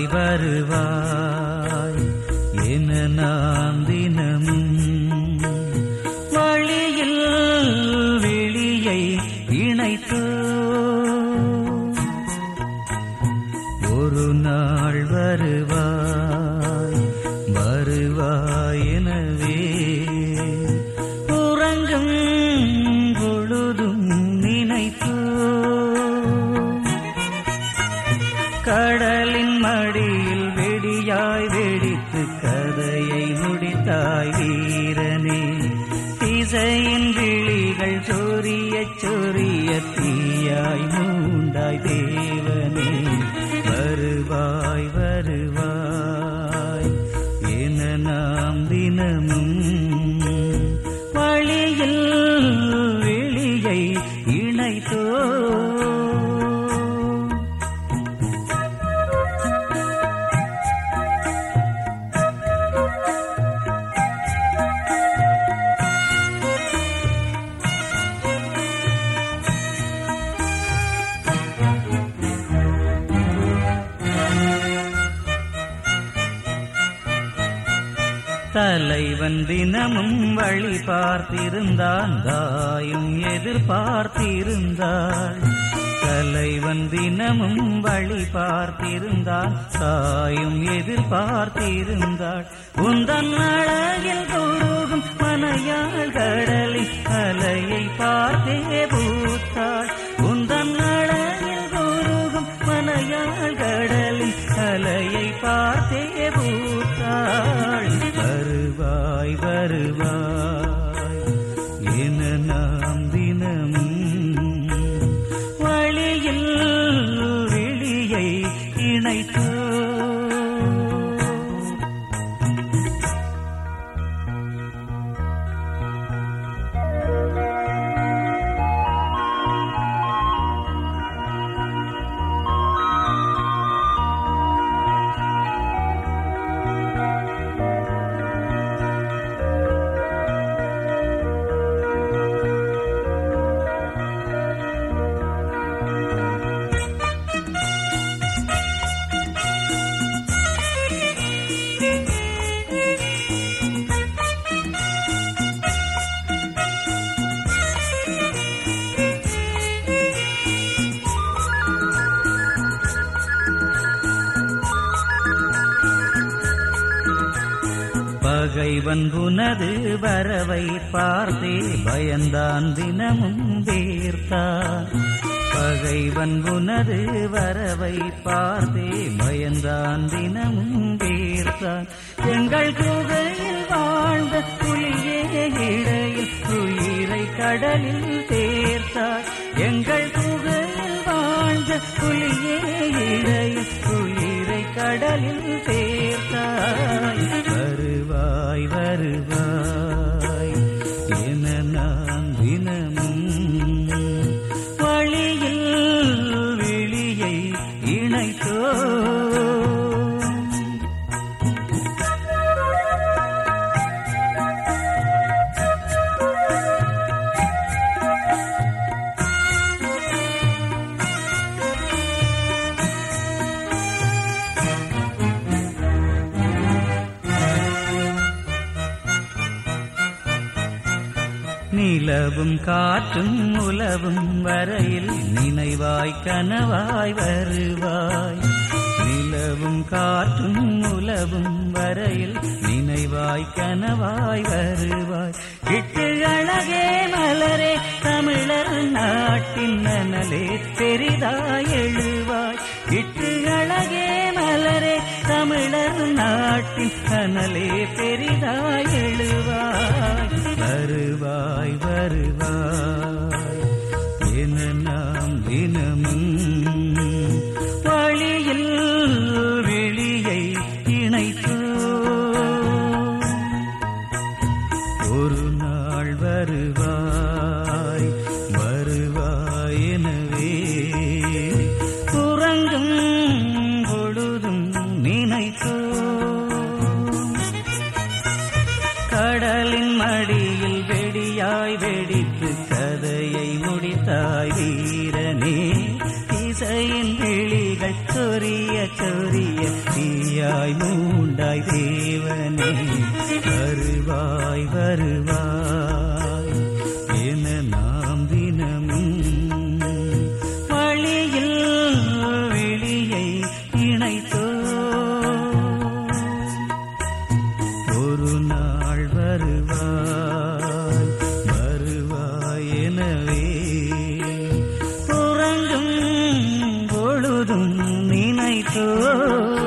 வருவாய் என நான் தினமும் வழியில் வெளியை இணைத்தோ ஒரு நாள் வருவாய் வருவாய் எனவே உறங்கும் பொழுதும் நினைத்தோ கடலின் மடியில் வெடியாய் வெடித்து கதையை முடித்தாய் வீரனே திசையின் விழிகள் சொரிய சொரிய தீயாய் மூண்டாய் தேவனே வருவாய் வருவாய் என நாம் தினமும் வழியில் வெளியை இணைத்தோ தலைவன் தினமும் வழி பார்த்திருந்தான் தாயும் எதிர்பார்த்திருந்தாள் தலைவன் தினமும் வழி பார்த்திருந்தான் தாயும் எதிர்பார்த்திருந்தாள் உந்தன் அழகில் குருகும் மனையாள் கடலில் அலையை பார்த்தே பூத்தாள் உந்தன் அழகில் குருகும் மனையாள் கடலில் அலையை பார்த்தே பூத்தாள் வருவாய் வருவாய் என நாம் தினமும் வழியில் வெளியை இணைத்தோ பகைவன் புனது வரவை பார்த்தே பயந்தான் தினமும் வேர்த்தான் பகைவன் புனது வரவை பார்த்தே பயந்தான் தினமும் வேர்த்தான் எங்கள் குகையில் வாழ்ந்த புலியே இடையில் உயிரை கடலில் தேர்த்தார் எங்கள் குகையில் வாழ்ந்த புலியே இடையில் உயிரை கடலில் தேர்த்தாய் வருவாய் வருவாய் என நான் தினமும் வழியில் வெளியை இணைத்தோ நிலவும் காற்றும் உலவும் வரையில் நினைவாய் கனவாய் வருவாய் நிலவும் காற்றும் உலவும் வரையில் நினைவாய் கனவாய் வருவாய் இட்டு அழகே மலரே தமிழர் நாட்டின் நனலே பெரிதாய் எழுவாய் இட்டு அழகே மலரே தமிழர் நாட்டின் கனலே பெரிதாய் எழுவாய் வருவாய் வருவாய் என நாம் தினமும் வழியில் வெளியை இணைத்தோ ஒரு நாள் வருவாய் வருவாய் எனவே உறங்கும் பொழுதும் நினைத்தோ கடலின் மடியில் வெடியாய் வெடித்து கதையை முடித்தாய் வீரனே திசையின் விழிகள் சொரிய சொரிய கண்டாய் மூண்டாய் தேவனே வருவாய் வருவாய் என நாம் தினமும் வழியில் வெளியை இணைத்தோ ஒரு நாள் வருவாய் வருவாய் எனவே உறங்கும் பொழுதும் நினைத்தோ